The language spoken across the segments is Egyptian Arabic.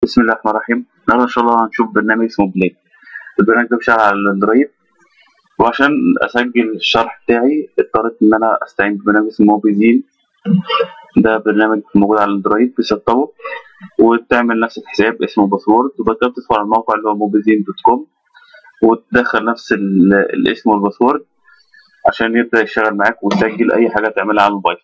بسم الله الرحمن الرحيم النهارده ان شاء الله هنشوف برنامج اسمه بلاي البرنامج ده بيشتغل على الاندرويد وعشان اسجل الشرح بتاعي اضطريت ان انا استعين ببرنامج اسمه موبيزين ده برنامج موجود على الاندرويد بتسطبه وتعمل نفس الحساب اسمه باسورد وبعد كده بتدخل على الموقع اللي هو موبيزين دوت كوم وتدخل نفس ال- الاسم والباسورد عشان يبدأ يشتغل معاك وتسجل أي حاجة تعملها على الموبايل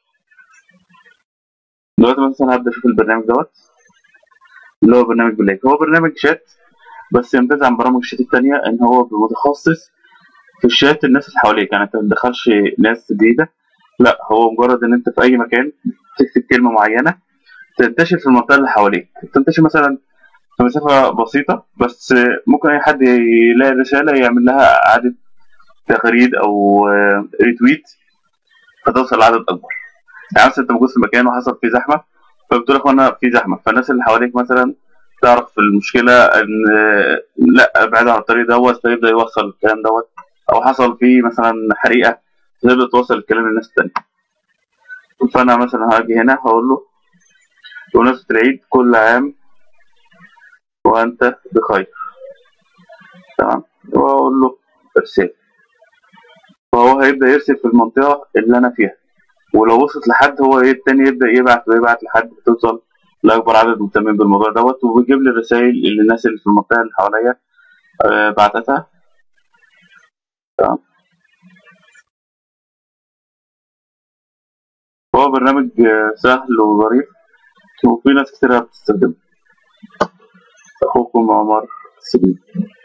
دلوقتي مثلا هبدأ أشوف البرنامج دوت اللي هو برنامج بلاك هو برنامج شات بس يمتاز عن برامج الشات التانية إن هو متخصص في الشات الناس اللي حواليك يعني أنت ما تدخلش ناس جديدة لا هو مجرد إن أنت في أي مكان تكتب كلمة معينة تنتشر في المنطقة اللي حواليك تنتشر مثلا في مسافة بسيطة بس ممكن أي حد يلاقي رسالة يعمل لها إعادة تغريد أو آه، ريتويت فتوصل لعدد أكبر يعني مثلا أنت موجود في مكان وحصل فيه زحمة فبتقول يا اخوانا في زحمة فالناس اللي حواليك مثلا تعرف المشكلة إن آه، لا ابعد عن الطريق دوت فيبدأ يوصل الكلام دوت أو حصل فيه مثلا حريقة فتبدأ توصل الكلام للناس التانية فأنا مثلا هاجي هنا هقول له بمناسبة العيد كل عام وأنت بخير تمام وأقول له ارسل فهو هيبدأ يرسل في المنطقة اللي أنا فيها ولو وصلت لحد هو إيه التاني يبدأ يبعت ويبعت لحد توصل لأكبر عدد مهتمين بالموضوع دوت وبيجيب لي الرسائل اللي الناس اللي في المنطقة اللي حواليا آه، بعتتها تمام هو برنامج آه، سهل وظريف وفي ناس كتير بتستخدمه أخوكم عمر سليم